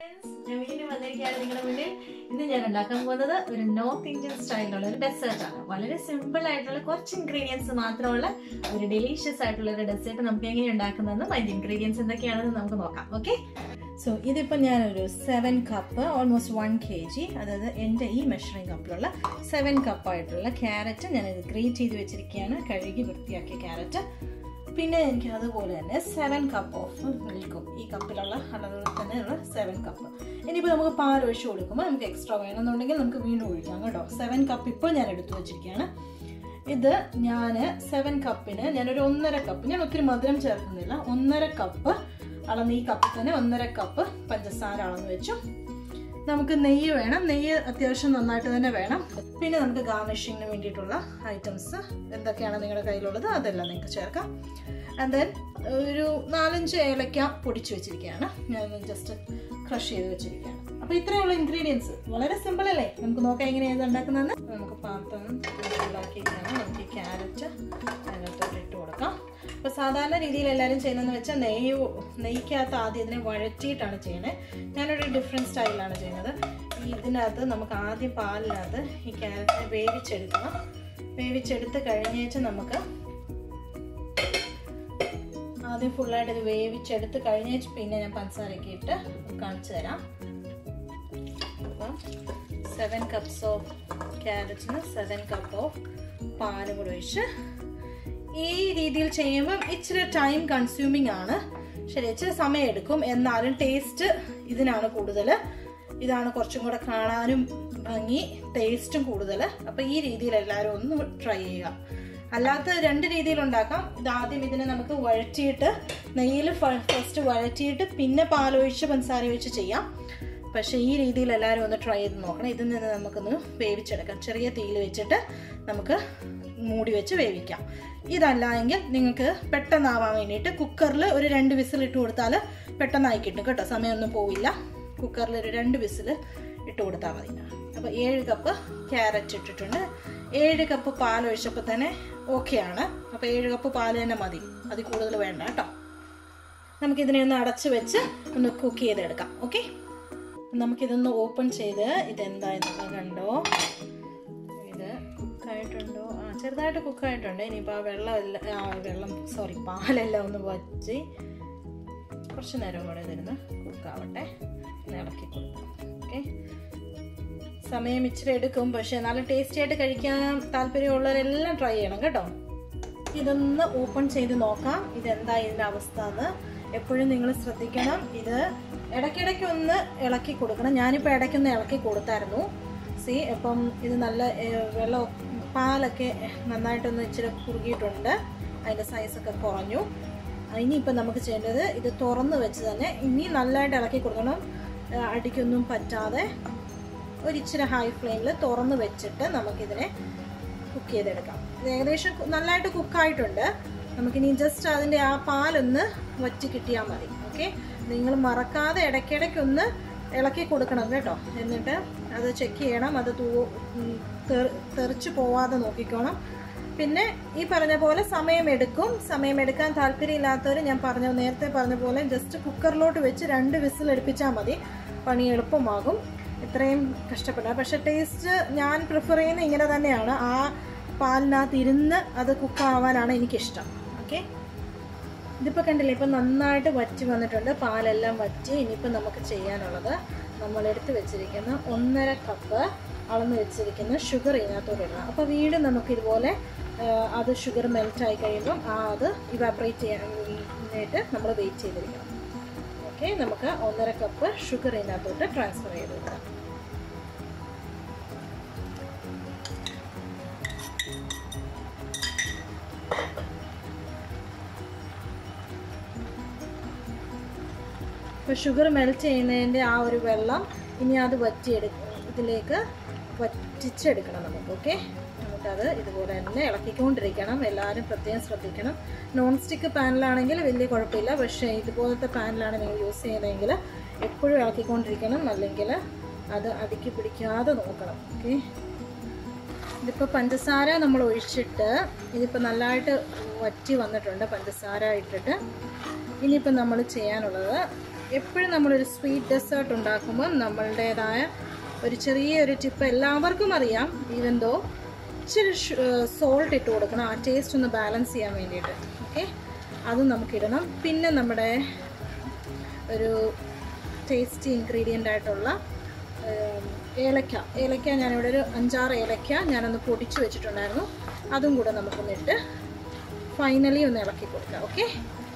ഞാൻ വീണ്ടും വന്നിരിക്കുകയാണ് നിങ്ങളുടെ മുന്നിൽ ഇന്ന് ഞാൻ ഉണ്ടാക്കാൻ പോകുന്നത് ഒരു നോർത്ത് ഇന്ത്യൻ സ്റ്റൈലിലുള്ള ഒരു ഡെസേർട്ട് ആണ് വളരെ സിമ്പിൾ ആയിട്ടുള്ള കുറച്ച് ഇൻഗ്രീഡിയൻസ് മാത്രമുള്ള ഒരു ഡെലീഷ്യസ് ആയിട്ടുള്ള ഒരു ഡെസേർട്ട് നമുക്ക് എങ്ങനെ ഉണ്ടാക്കുന്നതെന്നും അതിന്റെ ഇൻഗ്രീഡിയൻസ് എന്തൊക്കെയാണെന്ന് നമുക്ക് നോക്കാം ഓക്കെ സോ ഇതിപ്പോൾ ഞാനൊരു seven cup almost one K G അതായത് എൻ്റെ ഈ മെഷറിംഗ് കപ്പിലുള്ള സെവൻ കപ്പായിട്ടുള്ള ക്യാരറ്റ് ഞാനിത് ഗ്രേറ്റ് ചെയ്ത് വെച്ചിരിക്കുകയാണ് കഴുകി വൃത്തിയാക്കിയ ക്യാരറ്റ് പിന്നെ എനിക്ക് അതുപോലെ തന്നെ സെവൻ കപ്പ് ഓഫ് മിൽക്കും ഈ കപ്പിലുള്ള അളവിൽ തന്നെയുള്ള സെവൻ കപ്പ് ഇനിയിപ്പോൾ നമുക്ക് പാൽ ഒഴിച്ച് കൊടുക്കുമ്പോൾ നമുക്ക് എക്സ്ട്രാ വേണമെന്നുണ്ടെങ്കിൽ നമുക്ക് വീണ്ടും ഒഴിക്കാം കേട്ടോ സെവൻ കപ്പ് ഇപ്പോൾ ഞാൻ എടുത്തു വെച്ചിരിക്കുകയാണ് ഇത് ഞാൻ സെവൻ കപ്പിന് ഞാനൊരു ഒന്നര കപ്പ് ഞാൻ ഒത്തിരി മധുരം ചേർക്കുന്നില്ല ഒന്നര കപ്പ് അളന്ന് ഈ കപ്പിൽ തന്നെ ഒന്നര കപ്പ് പഞ്ചസാര അളന്ന് വെച്ചു നമുക്ക് നെയ്യ് വേണം നെയ്യ് അത്യാവശ്യം നന്നായിട്ട് തന്നെ വേണം പിന്നെ നമുക്ക് ഗാർണിഷിങ്ങിന് വേണ്ടിയിട്ടുള്ള ഐറ്റംസ് എന്തൊക്കെയാണ് നിങ്ങളുടെ കയ്യിലുള്ളത് അതെല്ലാം നിങ്ങൾക്ക് ചേർക്കാം ആൻഡ് ദെൻ ഒരു നാലഞ്ച് ഏലക്ക പൊടിച്ചു വെച്ചിരിക്കുകയാണ് ഞാൻ ജസ്റ്റ് ക്രഷ് ചെയ്ത് വെച്ചിരിക്കുകയാണ് അപ്പോൾ ഇത്രയുള്ള ഇൻഗ്രീഡിയൻസ് വളരെ സിമ്പിൾ അല്ലേ നമുക്ക് നോക്കാം എങ്ങനെയാണ് ഉണ്ടാക്കുന്നതെന്ന് നമുക്ക് പാത്രം ചൂടാക്കിയിരിക്കുകയാണ് നമുക്ക് ഈ ക്യാരറ്റ് അതിനകത്തോട്ട് ഇട്ട് കൊടുക്കാം അപ്പോൾ സാധാരണ രീതിയിൽ എല്ലാവരും ചെയ്യുന്നതെന്ന് വെച്ചാൽ നെയ്യ് നെയ്ക്കകത്ത് ആദ്യം ഇതിനെ വഴറ്റിയിട്ടാണ് ചെയ്യണത് ഞാനൊരു ഡിഫറെൻറ്റ് സ്റ്റൈലാണ് ചെയ്യുന്നത് ഈ ഇതിനകത്ത് നമുക്ക് ആദ്യം പാലിനകത്ത് ഈ ക്യാരറ്റിനെ വേവിച്ചെടുക്കണം വേവിച്ചെടുത്ത് കഴിഞ്ഞേച്ച് നമുക്ക് ആദ്യം ഫുള്ളായിട്ട് ഇത് വേവിച്ചെടുത്ത് കഴിഞ്ഞേച്ച് പിന്നെ ഞാൻ പഞ്ചസാരയൊക്കെ ഇട്ട് കാണിച്ചു തരാം അപ്പം സെവൻ കപ്സ് ഓഫ് ക്യാരറ്റിന് സെവൻ കപ്പ് ഓഫ് പാലും കൂടെ ഒഴിച്ച് ഈ രീതിയിൽ ചെയ്യുമ്പം ഇച്ചിരി ടൈം കൺസ്യൂമിങ് ആണ് ശരി ഇച്ചിരി സമയം എടുക്കും എന്നാലും ടേസ്റ്റ് ഇതിനാണ് കൂടുതൽ ഇതാണ് കുറച്ചും കൂടെ കാണാനും ഭംഗി ടേസ്റ്റും കൂടുതൽ അപ്പം ഈ രീതിയിൽ എല്ലാവരും ഒന്ന് ട്രൈ ചെയ്യുക അല്ലാത്ത രണ്ട് രീതിയിൽ ഉണ്ടാക്കാം ഇത് ആദ്യം ഇതിനെ നമുക്ക് വഴറ്റിയിട്ട് നെയ്യിൽ ഫസ്റ്റ് വഴറ്റിയിട്ട് പിന്നെ പാലൊഴിച്ച് പഞ്ചസാര ഒഴിച്ച് ചെയ്യാം പക്ഷേ ഈ രീതിയിൽ എല്ലാവരും ഒന്ന് ട്രൈ ചെയ്ത് നോക്കണം ഇതിൽ നിന്ന് നമുക്കൊന്ന് വേവിച്ചെടുക്കാം ചെറിയ തീയിൽ വെച്ചിട്ട് നമുക്ക് മൂടി വെച്ച് വേവിക്കാം ഇതല്ല എങ്കിൽ നിങ്ങൾക്ക് പെട്ടെന്നാവാൻ വേണ്ടിയിട്ട് കുക്കറിൽ ഒരു രണ്ട് വിസിൽ ഇട്ട് കൊടുത്താൽ പെട്ടെന്നായി കിട്ടും കേട്ടോ സമയമൊന്നും പോവില്ല കുക്കറിൽ ഒരു രണ്ട് വിസിൽ ഇട്ട് കൊടുത്താൽ മതി അപ്പോൾ ഏഴ് കപ്പ് ക്യാരറ്റ് ഇട്ടിട്ടുണ്ട് ഏഴ് കപ്പ് പാൽ ഒഴിച്ചപ്പോൾ തന്നെ ഓക്കെയാണ് അപ്പോൾ ഏഴ് കപ്പ് പാൽ തന്നെ മതി അതിൽ കൂടുതൽ വേണ്ട കേട്ടോ നമുക്കിതിനെ ഒന്ന് അടച്ച് വെച്ച് ഒന്ന് കുക്ക് ചെയ്തെടുക്കാം ഓക്കെ നമുക്കിതൊന്ന് ഓപ്പൺ ചെയ്ത് ഇതെന്തായെന്നൊക്കെ കണ്ടോ ഇത് കുക്കായിട്ടുണ്ടോ ആ ചെറുതായിട്ട് കുക്കായിട്ടുണ്ട് ഇനിയിപ്പോൾ ആ വെള്ളം എല്ലാം ആ വെള്ളം സോറി പാലെല്ലാം ഒന്ന് വച്ച് കുറച്ച് നേരം കൂടെ ഇതിരുന്ന് കുക്കാവട്ടെ ഒന്ന് ഇളക്കി കൊടുക്കാം ഓക്കെ സമയം ഇച്ചിരി എടുക്കും പക്ഷേ നല്ല ടേസ്റ്റി ആയിട്ട് കഴിക്കാൻ താല്പര്യമുള്ളവരെല്ലാം ട്രൈ ചെയ്യണം കേട്ടോ ഇതൊന്ന് ഓപ്പൺ ചെയ്ത് നോക്കാം ഇതെന്താ ഇതിൻ്റെ അവസ്ഥ എന്ന് എപ്പോഴും നിങ്ങൾ ശ്രദ്ധിക്കണം ഇത് ഇടയ്ക്കിടയ്ക്ക് ഒന്ന് ഇളക്കി കൊടുക്കണം ഞാനിപ്പോൾ ഇടയ്ക്കൊന്ന് ഇളക്കി കൊടുത്തായിരുന്നു സി ഇപ്പം ഇത് നല്ല വെള്ളം പാലൊക്കെ നന്നായിട്ടൊന്ന് ഇച്ചിരി കുറുകിയിട്ടുണ്ട് അതിൻ്റെ സൈസൊക്കെ കുറഞ്ഞു ഇനിയിപ്പം നമുക്ക് ചെയ്യേണ്ടത് ഇത് തുറന്ന് വെച്ച് തന്നെ ഇനി നല്ലതായിട്ട് ഇളക്കി കൊടുക്കണം അടിക്കൊന്നും പറ്റാതെ ഒരിച്ചിരി ഹൈ ഫ്ലെയിമിൽ തുറന്ന് വെച്ചിട്ട് നമുക്കിതിനെ കുക്ക് ചെയ്തെടുക്കാം ഇത് ഏകദേശം നല്ലതായിട്ട് കുക്കായിട്ടുണ്ട് നമുക്കിനി ജസ്റ്റ് അതിൻ്റെ ആ പാലൊന്ന് വറ്റി കിട്ടിയാൽ മതി ഓക്കെ നിങ്ങൾ മറക്കാതെ ഇടയ്ക്കിടയ്ക്കൊന്ന് ഇളക്കി കൊടുക്കണം കേട്ടോ എന്നിട്ട് അത് ചെക്ക് ചെയ്യണം അത് തൂ തെറിച്ച് പോവാതെ നോക്കിക്കോണം പിന്നെ ഈ പറഞ്ഞ പോലെ സമയമെടുക്കും സമയമെടുക്കാൻ താല്പര്യമില്ലാത്തവർ ഞാൻ പറഞ്ഞ നേരത്തെ പറഞ്ഞ പോലെ ജസ്റ്റ് കുക്കറിലോട്ട് വെച്ച് രണ്ട് വിസിൽ എടുപ്പിച്ചാൽ മതി പണി എളുപ്പമാകും ഇത്രയും കഷ്ടപ്പെട്ട പക്ഷെ ടേസ്റ്റ് ഞാൻ പ്രിഫർ ചെയ്യുന്ന ഇങ്ങനെ തന്നെയാണ് ആ പാലിനകത്ത് ഇരുന്ന് അത് കുക്കാവാനാണ് എനിക്കിഷ്ടം ഓക്കെ ഇതിപ്പോൾ കണ്ടില്ലേ ഇപ്പം നന്നായിട്ട് വറ്റി വന്നിട്ടുണ്ട് പാലെല്ലാം വറ്റി ഇനിയിപ്പോൾ നമുക്ക് ചെയ്യാനുള്ളത് നമ്മൾ എടുത്ത് വെച്ചിരിക്കുന്ന ഒന്നര കപ്പ് അളന്ന് വെച്ചിരിക്കുന്ന ഷുഗർ ഇതിനകത്തോട്ട് ഇടണം അപ്പോൾ വീണ്ടും നമുക്ക് ഇതുപോലെ അത് ഷുഗർ മെൽറ്റായി കഴിയുമ്പം ആ അത് ഇവാപ്പറേറ്റ് ചെയ്യാനായിട്ട് നമ്മൾ വെയിറ്റ് ചെയ്തിരിക്കണം ഓക്കെ നമുക്ക് ഒന്നര കപ്പ് ഷുഗർ ഇതിനകത്തോട്ട് ട്രാൻസ്ഫർ ചെയ്ത് കൊടുക്കാം ഇപ്പോൾ ഷുഗർ മെൽറ്റ് ചെയ്യുന്നതിൻ്റെ ആ ഒരു വെള്ളം ഇനി അത് വറ്റിയെടുക്കും ഇതിലേക്ക് വറ്റിച്ചെടുക്കണം നമുക്ക് ഓക്കെ നമുക്കത് ഇതുപോലെ തന്നെ ഇളക്കിക്കൊണ്ടിരിക്കണം എല്ലാവരും പ്രത്യേകം ശ്രദ്ധിക്കണം നോൺ സ്റ്റിക്ക് പാനിലാണെങ്കിൽ വലിയ കുഴപ്പമില്ല പക്ഷേ ഇതുപോലത്തെ പാനിലാണ് നിങ്ങൾ യൂസ് ചെയ്യുന്നതെങ്കിൽ എപ്പോഴും ഇളക്കിക്കൊണ്ടിരിക്കണം അല്ലെങ്കിൽ അത് അടുക്കി പിടിക്കാതെ നോക്കണം ഓക്കെ ഇതിപ്പോൾ പഞ്ചസാര നമ്മൾ ഒഴിച്ചിട്ട് ഇതിപ്പോൾ നല്ലതായിട്ട് വറ്റി വന്നിട്ടുണ്ട് പഞ്ചസാര ഇട്ടിട്ട് ഇനിയിപ്പോൾ നമ്മൾ ചെയ്യാനുള്ളത് എപ്പോഴും നമ്മളൊരു സ്വീറ്റ് ഡെസേർട്ട് ഉണ്ടാക്കുമ്പോൾ നമ്മളുടേതായ ഒരു ചെറിയൊരു ടിപ്പ് എല്ലാവർക്കും അറിയാം ഈവൻ ദോ ഇച്ചിരി സോൾട്ട് ഇട്ട് കൊടുക്കണം ആ ടേസ്റ്റ് ഒന്ന് ബാലൻസ് ചെയ്യാൻ വേണ്ടിയിട്ട് ഓക്കെ അതും നമുക്കിടണം പിന്നെ നമ്മുടെ ഒരു ടേസ്റ്റി ഇൻഗ്രീഡിയൻ്റ് ആയിട്ടുള്ള ഏം, ഏലക്ക ഏലക്ക ഞാനിവിടെ ഒരു അഞ്ചാറ് ഏലക്ക ഞാനൊന്ന് പൊടിച്ച് വെച്ചിട്ടുണ്ടായിരുന്നു അതും കൂടെ നമുക്കൊന്നിട്ട് ഫൈനലി ഒന്ന് ഇളക്കി കൊടുക്കാം ഓക്കെ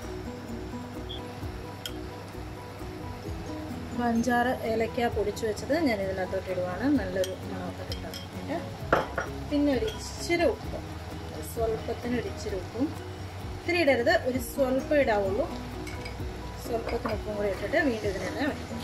അഞ്ചാറ് ഏലക്ക പൊടിച്ച് വെച്ചത് ഞാൻ ഇതിനകത്തോട്ട് ഇടുവാണ് നല്ലൊരു മണമൊക്കെ കിട്ടാൻ വേണ്ടിയിട്ട് പിന്നെ ഒരു ഇച്ചിരി ഉപ്പ് ഒരു സ്വല്പത്തിന് ഒരു ഇച്ചിരി ഉപ്പും ഇത്തിരി ഇടരുത് ഒരു സ്വല്പം ഇടാവുള്ളൂ സ്വല്പത്തിന് ഉപ്പും കൂടി ഇട്ടിട്ട് വീണ്ടും ഇതിനെ വയ്ക്കും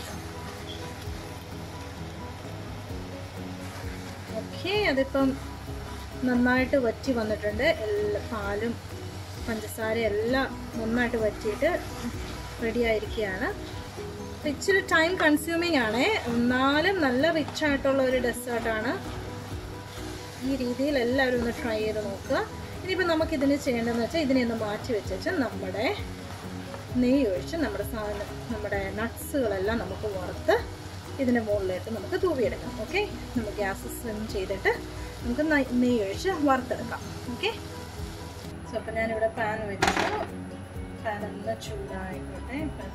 ഓക്കെ അതിപ്പം നന്നായിട്ട് വറ്റി വന്നിട്ടുണ്ട് എല്ലാ പാലും പഞ്ചസാര എല്ലാം നന്നായിട്ട് വറ്റിയിട്ട് റെഡി ആയിരിക്കുകയാണ് അപ്പൊ ഇച്ചിരി ടൈം കൺസ്യൂമിങ് ആണ് എന്നാലും നല്ല റിച്ച് ആയിട്ടുള്ള ഒരു ഡെസേർട്ടാണ് ഈ രീതിയിൽ എല്ലാവരും ഒന്ന് ട്രൈ ചെയ്ത് നോക്കുക ഇനിയിപ്പോൾ നമുക്ക് ഇതിന് ചെയ്യേണ്ടതെന്ന് വെച്ചാൽ ഇതിനെ ഒന്ന് മാറ്റി വെച്ചിട്ട് നമ്മുടെ നെയ്യ് ഒഴിച്ച് നമ്മുടെ സാധനം നമ്മുടെ നട്ട്സുകളെല്ലാം നമുക്ക് വറുത്ത് ഇതിൻ്റെ മുകളിലേക്ക് നമുക്ക് തൂവിയെടുക്കാം ഓക്കെ നമുക്ക് ഗ്യാസ് സ്ലിം ചെയ്തിട്ട് നമുക്ക് ന- നെയ്യ് ഒഴിച്ച് വറുത്തെടുക്കാം ഓക്കെ സോ അപ്പം ഞാനിവിടെ പാൻ വെച്ചു പാൻ ഒന്ന് ചൂടായിക്കോട്ടെ പാൻ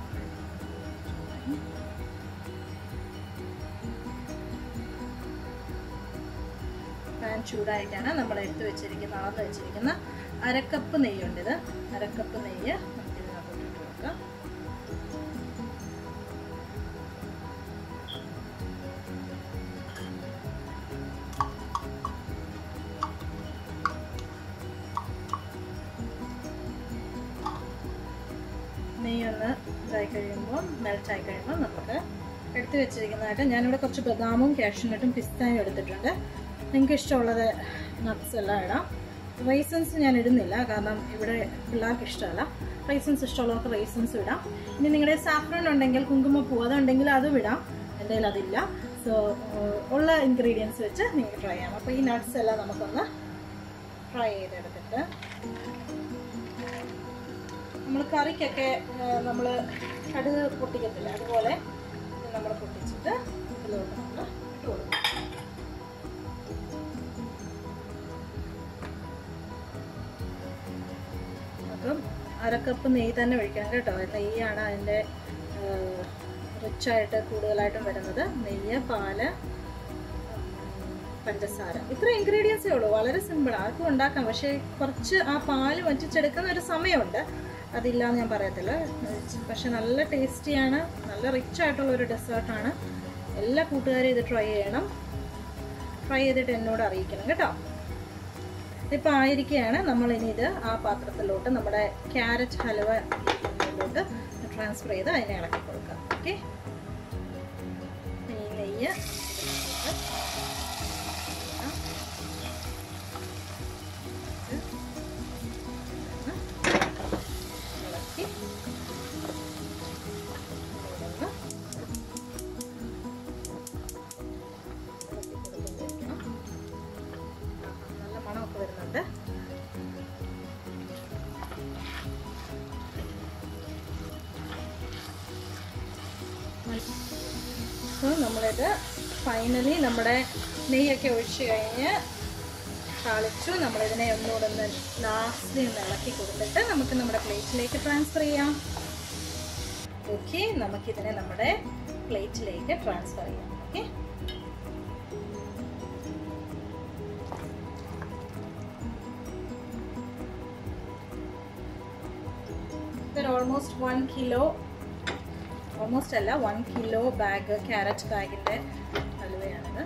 പാൻ ചൂടായിട്ടാണ് നമ്മൾ എടുത്ത് വെച്ചിരിക്കുന്ന അളന്ന് വെച്ചിരിക്കുന്ന അരക്കപ്പ് നെയ്യുണ്ട് ഇത് അരക്കപ്പ് നെയ്യ് നമുക്ക് ഇതിനകത്തോട്ട് ഇട്ട് കൊടുക്കാം നെയ്യൊന്ന് ഇതായി കഴിയുമ്പോൾ മെൽറ്റായി കഴിയുമ്പോൾ നമുക്ക് എടുത്ത് വെച്ചിരിക്കുന്നതായിട്ട് ഞാനിവിടെ കുറച്ച് ബദാമും കാഷ്യൂനട്ടും പിസ്തായും എടുത്തിട്ടുണ്ട് നിങ്ങൾക്ക് ഇഷ്ടമുള്ളത് നട്ട്സ് എല്ലാം ഇടാം റൈസൻസ് ഞാൻ ഇടുന്നില്ല കാരണം ഇവിടെ പിള്ളേർക്ക് ഇഷ്ടമല്ല റൈസൻസ് ഇഷ്ടമുള്ളവർക്ക് റൈസൻസ് ഇടാം ഇനി നിങ്ങളുടെ സാഫ്രൺ ഉണ്ടെങ്കിൽ കുങ്കുമപ്പൂ അതുണ്ടെങ്കിൽ അതും ഇടാം എൻ്റെ കയ്യിൽ അതില്ല സോ ഉള്ള ഇൻഗ്രീഡിയൻസ് വെച്ച് നിങ്ങൾക്ക് ട്രൈ ചെയ്യാം അപ്പോൾ ഈ നട്ട്സ് എല്ലാം നമുക്കൊന്ന് ഫ്രൈ ചെയ്തെടുത്തിട്ട് നമ്മൾ കറിക്കൊക്കെ നമ്മൾ കടുക് പൊട്ടിക്കത്തില്ല അതുപോലെ നമ്മൾ പൊട്ടിച്ചിട്ട് ഇതിലോട്ട് നമ്മൾ ഇട്ട് കൊടുക്കും അപ്പം അരക്കപ്പ് നെയ്യ് തന്നെ ഒഴിക്കണം കേട്ടോ നെയ്യാണ് അതിൻ്റെ റിച്ചായിട്ട് കൂടുതലായിട്ടും വരുന്നത് നെയ്യ് പാല് പഞ്ചസാര ഇത്ര ഇൻഗ്രീഡിയൻസേ ഉള്ളൂ വളരെ സിമ്പിൾ ആർക്കും ഉണ്ടാക്കാം പക്ഷേ കുറച്ച് ആ പാല് വറ്റിച്ചെടുക്കുന്ന ഒരു സമയമുണ്ട് അതില്ലാന്ന് ഞാൻ പറയത്തില്ല പക്ഷെ നല്ല ടേസ്റ്റിയാണ് നല്ല റിച്ച് ആയിട്ടുള്ള ഒരു ഡെസേർട്ടാണ് എല്ലാ കൂട്ടുകാരും ഇത് ട്രൈ ചെയ്യണം ട്രൈ ചെയ്തിട്ട് എന്നോട് അറിയിക്കണം കേട്ടോ ഇതിപ്പോൾ ആയിരിക്കുകയാണ് നമ്മൾ ഇനി ഇത് ആ പാത്രത്തിലോട്ട് നമ്മുടെ ക്യാരറ്റ് ഹലുവ ഇതിലോട്ട് ട്രാൻസ്ഫർ ചെയ്ത് അതിനെ ഇളക്കി കൊടുക്കാം ഓക്കെ ഈ നെയ്യ് ഇതിനകത്തോട്ട് ഇളക്കി ഇതൊന്ന് ഇളക്കി കൊടുത്തുകൊണ്ടിരിക്കണം. ആഹാ, നല്ല മണമൊക്കെ വരുന്നുണ്ട് സോ നമ്മളിത് ഫൈനലി നമ്മുടെ നെയ്യൊക്കെ ഒഴിച്ച് കഴിഞ്ഞ് താളിച്ചു നമ്മളിതിനെ ഒന്നുകൂടെ ഒന്ന് ലാസ്റ്റ് ഒന്ന് ഇളക്കി കൊടുത്തിട്ട് നമുക്ക് നമ്മുടെ പ്ലേറ്റിലേക്ക് ട്രാൻസ്ഫർ ചെയ്യാം ഓക്കെ നമുക്കിതിനെ നമ്മുടെ പ്ലേറ്റിലേക്ക് ട്രാൻസ്ഫർ ചെയ്യാം ഓക്കെ ഇതൊരു ഓൾമോസ്റ്റ് വൺ കിലോ ഓൾമോസ്റ്റ് അല്ല വൺ കിലോ ബാഗ് ക്യാരറ്റ് ബാഗിൻ്റെ ഹലുവയാണിത്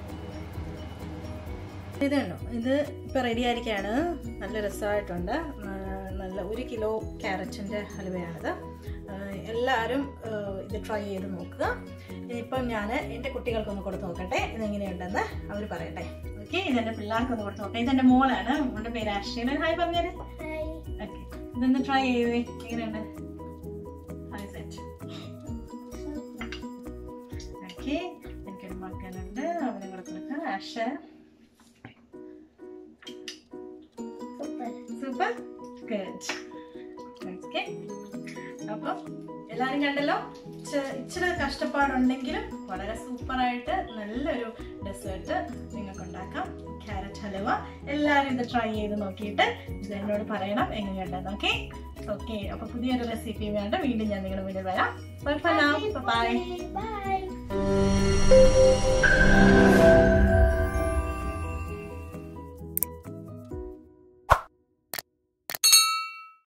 ഇത് കണ്ടോ ഇത് ഇപ്പോൾ റെഡി ആയിരിക്കുകയാണ് നല്ല രസമായിട്ടുണ്ട് ആ, നല്ല ഒരു കിലോ ക്യാരറ്റിൻ്റെ ഹലുവയാണിത് ആ, എല്ലാവരും ആ, ഇത് ട്രൈ ചെയ്ത് നോക്കുക ഇനിയിപ്പം ഞാൻ എൻ്റെ കുട്ടികൾക്കൊന്ന് കൊടുത്ത് നോക്കട്ടെ ഇതെങ്ങനെയുണ്ടെന്ന് അവർ പറയട്ടെ ഓക്കെ ഇതെൻ്റെ പിള്ളേർക്കൊന്ന് കൊടുത്ത് നോക്കാം ഇതെൻ്റെ മോളാണ് മോളുടെ പേര് ആശ്രീന ഹായ് പറഞ്ഞേര് ഓക്കെ ഇതൊന്ന് ട്രൈ ചെയ്തേ എങ്ങനെയുണ്ട് ഹായ് സെറ്റ് ഓക്കെ എനിക്കൊരു മകനുണ്ട് അവനെ കൂടെ കൊടുക്കാം ആഷ സൂപ്പർ ഗുഡ് ഓക്കെ അപ്പം എല്ലാരും കണ്ടല്ലോ ഇച്ച- ഇച്ചിരി കഷ്ടപ്പാടുണ്ടെങ്കിലും വളരെ സൂപ്പറായിട്ട് നല്ലൊരു ഡെസേർട്ട് നിങ്ങൾക്ക് ഉണ്ടാക്കാം ക്യാരറ്റ് ഹലുവ എല്ലാവരും ഇത് ട്രൈ ചെയ്ത് നോക്കിയിട്ട് ഇത് എന്നോട് പറയണം എങ്ങനെയുണ്ടെന്ന് ഓക്കെ ഓക്കെ അപ്പൊ പുതിയൊരു റെസിപ്പി വേണ്ട വീണ്ടും ഞാൻ നിങ്ങളുടെ മുന്നിൽ വരാം ബൈ ബൈ Bye.